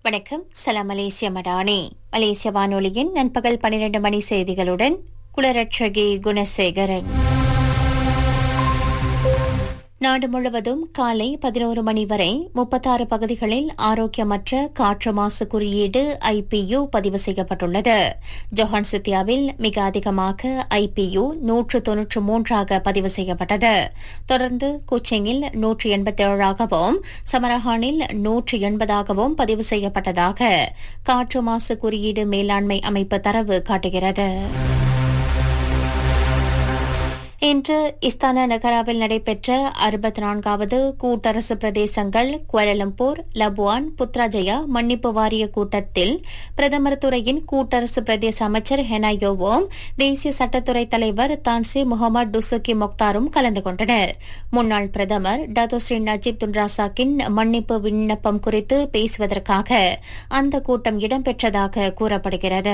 வணக்கம் சலாம் மலேசிய மடானி மலேசிய வானொலியின் நண்பகல் பன்னிரண்டு மணி செய்திகளுடன் குளரட்சகி குணசேகரன் நாடு முழுவதும் காலை பதினோரு மணி வரை முப்பத்தாறு பகுதிகளில் ஆரோக்கியமற்ற காற்று மாசு குறியீடு ஐபியு பதிவு செய்யப்பட்டுள்ளது ஜொஹான் சித்தியாவில் மிக அதிகமாக ஐபியு நூற்று தொன்னூற்று மூன்றாக பதிவு செய்யப்பட்டது தொடர்ந்து குச்சிங்கில் நூற்று எண்பத்தேழாகவும் சமரஹானில் நூற்று எண்பதாகவும் பதிவு செய்யப்பட்டதாக காற்று மாசு குறியீடு மேலாண்மை அமைப்பு தரவு காட்டுகிறது இன்று இஸ்தான நகராவில் நடைபெற்ற அறுபத்தி நான்காவது கூட்டரசு பிரதேசங்கள் குவாலலம்பூர் லபுவான் புத்ராஜயா மன்னிப்பு வாரிய கூட்டத்தில் பிரதமர் துறையின் கூட்டரசு பிரதேச அமைச்சர் ஹெனாயோவும் தேசிய சட்டத்துறை தலைவர் தான்சி முகமது டுசுகி மொக்தாரும் கலந்து கொண்டனர் முன்னாள் பிரதமர் டத்தோ ஸ்ரீ நஜீப் துன்ராசாக்கின் மன்னிப்பு விண்ணப்பம் குறித்து பேசுவதற்காக அந்த கூட்டம் இடம்பெற்றதாக கூறப்படுகிறது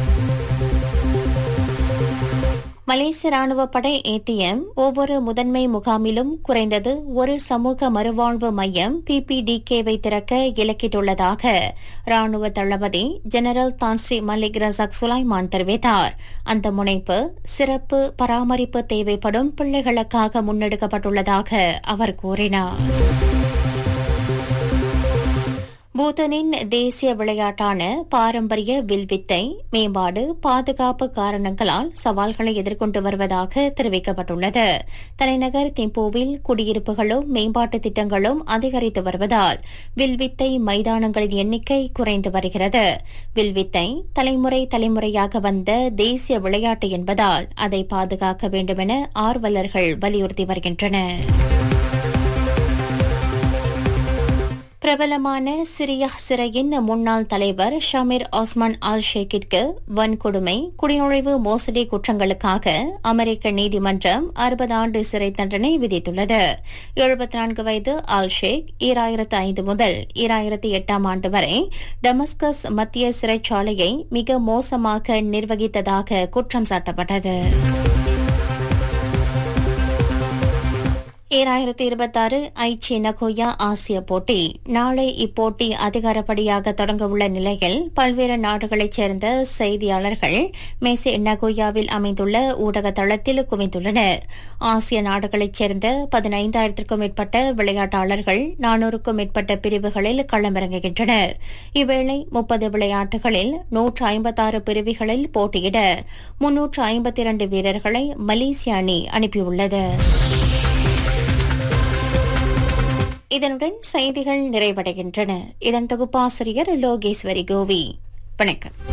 மலேசிய ராணுவ படை ஏடிஎம் ஒவ்வொரு முதன்மை முகாமிலும் குறைந்தது ஒரு சமூக மறுவாழ்வு மையம் பிபிடிகேவை திறக்க இலக்கிட்டுள்ளதாக ராணுவ தளபதி General Tan Sri Malik Razak Sulaiman தெரிவித்தார் அந்த முனைப்பு சிறப்பு பராமரிப்பு தேவைப்படும் பிள்ளைகளுக்காக முன்னெடுக்கப்பட்டுள்ளதாக அவர் கூறினார் பூட்டனின் தேசிய விளையாட்டான பாரம்பரிய வில்வித்தை மேம்பாடு பாதுகாப்பு காரணங்களால் சவால்களை எதிர்கொண்டு வருவதாக தெரிவிக்கப்பட்டுள்ளது தலைநகர் திம்போவில் குடியிருப்புகளும் மேம்பாட்டு திட்டங்களும் அதிகரித்து வருவதால் வில்வித்தை மைதானங்களின் எண்ணிக்கை குறைந்து வருகிறது வில்வித்தை தலைமுறை தலைமுறையாக வந்த தேசிய விளையாட்டு என்பதால் அதை பாதுகாக்க வேண்டுமென ஆர்வலர்கள் வலியுறுத்தி வருகின்றனர் பிரபலமான சிரியா சிறையின் முன்னாள் தலைவர் ஷமீர் ஆஸ்மான் அல் ஷேக்கிற்கு வன்கொடுமை குடிநுழைவு மோசடி குற்றங்களுக்காக அமெரிக்க நீதிமன்றம் அறுபது ஆண்டு சிறை தண்டனை விதித்துள்ளது எழுபத்தி நான்கு வயது அல் ஷேக் ஈராயிரத்து ஐந்து முதல் ஈராயிரத்து எட்டாம் ஆண்டு வரை டமஸ்கஸ் மத்திய சிறைச்சாலையை மிக மோசமாக நிர்வகித்ததாக குற்றம் சாட்டப்பட்டது ஈராயிரத்தி இருபத்தாறு ஐச்சி நகோயா ஆசிய போட்டி நாளை இப்போட்டி அதிகாரப்படியாக தொடங்கவுள்ள நிலையில் பல்வேறு நாடுகளைச் சேர்ந்த செய்தியாளர்கள் மேசே நகோயாவில் அமைந்துள்ள ஊடக தளத்தில் குவிந்துள்ளனர் ஆசிய நாடுகளைச் சேர்ந்த பதினைந்தாயிரத்திற்கும் மேற்பட்ட விளையாட்டாளர்கள் நானூறுக்கும் மேற்பட்ட பிரிவுகளில் களமிறங்குகின்றனர் இவ்வேளை முப்பது விளையாட்டுகளில் நூற்று ஐம்பத்தாறு பிரிவுகளில் போட்டியிட முன்னூற்று ஐம்பத்தி இரண்டு வீரர்களை மலேசிய அணி அனுப்பியுள்ளது இதனுடன் செய்திகள் நிறைவடைகின்றன இதன் தொகுப்பாசிரியர் லோகேஸ்வரி கோவி வணக்கம்